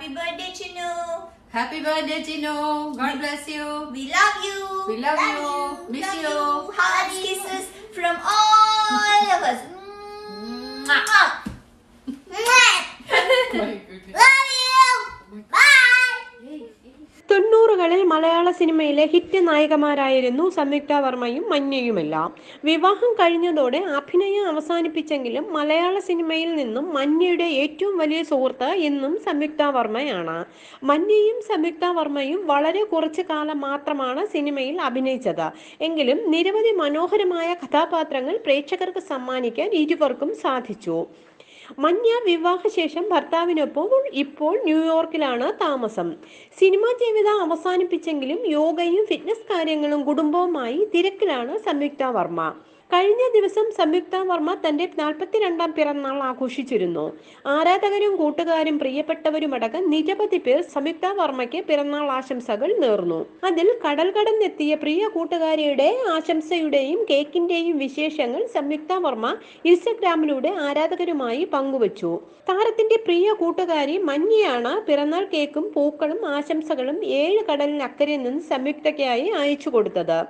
birthday, Chinu. Happy birthday, Chino. God bless you. We love you. We love you. Miss Love you. Hugs, kisses from all of us. Mwah. Love you. Bye. തൊണ്ണൂറുകളിൽ മലയാള സിനിമയിലെ hit നായികമാരായിരുന്നു സംയുക്ത വർമ്മയും മഞ്ഞയുമെല്ലാം വിവാഹം കഴിഞ്ഞതോടെ അഭിനയം അവസാനിപ്പിച്ചെങ്കിലും മലയാള സിനിമയിൽ നിന്നും മഞ്ഞയുടെ ഏറ്റവും വലിയ സുഹൃത്ത് എന്നും സംയുക്ത വർമ്മയാണ് മഞ്ഞയും സംയുക്ത വർമ്മയും വളരെ കുറച്ചു കാലം മാത്രമാണ് സിനിമയിൽ അഭിനയിച്ചത് എങ്കിലും നിരവധി മനോഹരമായ കഥാപാത്രങ്ങൾ പ്രേക്ഷകർക്ക് സമ്മാനിക്കാൻ ഇരുവർക്കും സാധിച്ചു മഞ്ഞ വിവാഹശേഷം ഭർത്താവിനൊപ്പം ഇപ്പോൾ ന്യൂയോർക്കിലാണ് താമസം സിനിമാ ജീവിതം അവസാനിപ്പിച്ചെങ്കിലും യോഗയും ഫിറ്റ്നസ് കാര്യങ്ങളും കുടുംബവുമായി തിരക്കിലാണ് സംയുക്ത വർമ്മ കഴിഞ്ഞ ദിവസം സംയുക്ത വർമ്മ തന്റെ നാൽപ്പത്തിരണ്ടാം പിറന്നാൾ ആഘോഷിച്ചിരുന്നു ആരാധകരും കൂട്ടുകാരും പ്രിയപ്പെട്ടവരുമടക്കം നിരവധി പേർ സംയുക്ത വർമ്മയ്ക്ക് പിറന്നാൾ ആശംസകൾ നേർന്നു അതിൽ കടൽ കടന്നെത്തിയ പ്രിയ കൂട്ടുകാരിയുടെ ആശംസയുടെയും കേക്കിന്റെയും വിശേഷങ്ങൾ സംയുക്ത വർമ്മ ഇൻസ്റ്റഗ്രാമിലൂടെ ആരാധകരുമായി പങ്കുവച്ചു താരത്തിന്റെ പ്രിയ കൂട്ടുകാരി മഞ്ഞയാണ് പിറന്നാൾ കേക്കും പൂക്കളും ആശംസകളും ഏഴ് കടലിനക്കരെ നിന്ന് സംയുക്തയ്ക്കായി അയച്ചു കൊടുത്തത്